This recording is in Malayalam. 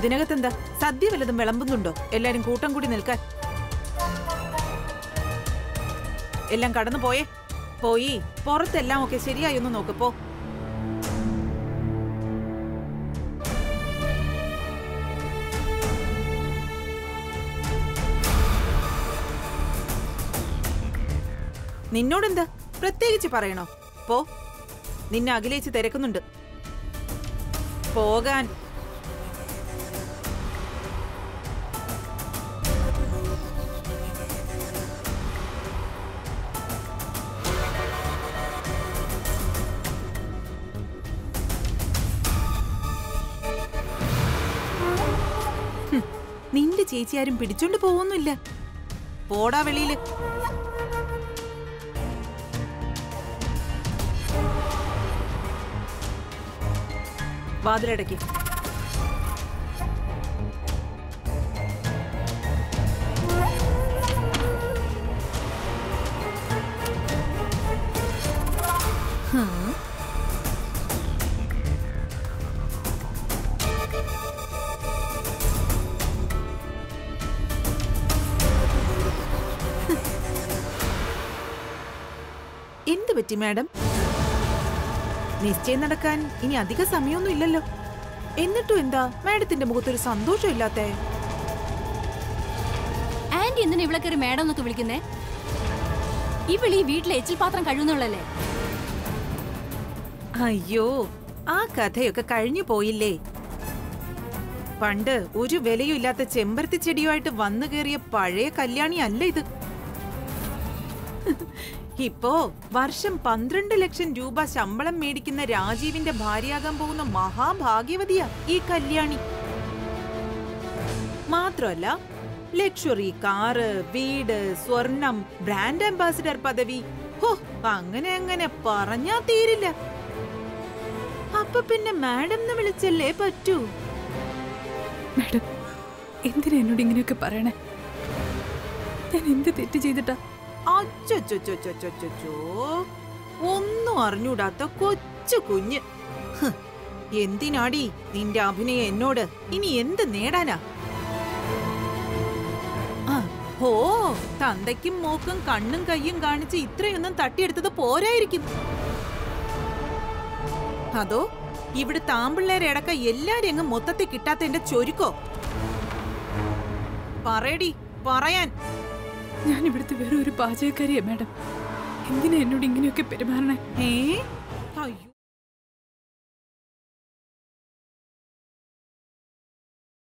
ഇതിനകത്തെന്താ സദ്യ വല്ലതും വിളമ്പുന്നുണ്ടോ എല്ലാരും കൂട്ടം കൂടി നിൽക്കാൻ എല്ലാം കടന്നു പോയേ പോയി പുറത്തെല്ലാം ഒക്കെ ശരിയായി ഒന്ന് നോക്ക് പോ നിന്നോടെന്താ പ്രത്യേകിച്ച് പറയണോ പോ നിന്നെ അഖിലേച്ച് തിരക്കുന്നുണ്ട് പോകാൻ ഹും, നിന്റെ ചേച്ചി ആരും പിടിച്ചോണ്ട് പോവൊന്നുമില്ല പോടാ വെളിയില് വാതിലടയ്ക്ക് എന്ത് പറ്റി മാഡം നിശ്ചയം നടക്കാൻ ഇനി അധിക സമയമൊന്നും ഇല്ലല്ലോ എന്നിട്ടും എന്താ മാഡത്തിന്റെ മുഖത്തൊരു സന്തോഷമില്ലാത്തേ ആന്റി എന്തിനാ ഇവിടെ കയറി മേഡം എന്നൊക്കെ വിളിക്കുന്നേ ഇവള് ഈ വീട്ടിലെ എച്ചിൽ പാത്രം കഴുകുന്നുള്ളല്ലേ അയ്യോ ആ കഥയൊക്കെ കഴിഞ്ഞു പോയില്ലേ പണ്ട് ഒരു വിലയും ഇല്ലാത്ത ചെമ്പരത്തി ചെടിയുമായിട്ട് വന്നു കയറിയ പഴയ കല്യാണി അല്ല ഇത് ഇപ്പോ വർഷം പന്ത്രണ്ട് ലക്ഷം രൂപ ശമ്പളം മേടിക്കുന്ന രാജീവിന്റെ ഭാര്യയാകാൻ പോകുന്ന മഹാഭാഗ്യവതിയാ ഈ കല്യാണി മാത്രമല്ല ലക്ഷറി കാറ് വീട് സ്വർണം ബ്രാൻഡ് അംബാസിഡർ പദവി ഹോ അങ്ങനെ അങ്ങനെ പറഞ്ഞാ തീരില്ല അപ്പൊ പിന്നെ മാഡം എന്ന് വിളിച്ചല്ലേ പറ്റൂ മാഡം എന്തിനാ എന്നോട് ഇങ്ങനെയൊക്കെ പറയണേ ഞാൻ എന്ത് തെറ്റ് ചെയ്തിട്ടാ അച്ചോ ഒന്നും അറിഞ്ഞൂടാത്ത കൊച്ചു കുഞ്ഞ് ഹ്, എന്തിനാടി നിന്റെ അഭിനയം എന്നോട് ഇനി എന്ത് നേടാനാ ആ, ഹോ തന്തയ്ക്കും മോക്കും കണ്ണും കയ്യും കാണിച്ച് ഇത്രയൊന്നും തട്ടിയെടുത്തത് പോരായിരിക്കും അതോ ഇവിടെ താമ്പിള്ളേരെ അടക്ക എല്ലാരും അങ്ങ് മൊത്തത്തിൽ കിട്ടാത്തതിന്റെ ചൊരുക്കോ പറയടി പറയാൻ ഞാൻ ഇവിടുത്തെ വേറെ ഒരു പാചകക്കാരിയാ മാഡം എന്തിനാ എന്നോട് ഇങ്ങനെയൊക്കെ പെരുമാറണേ ഏ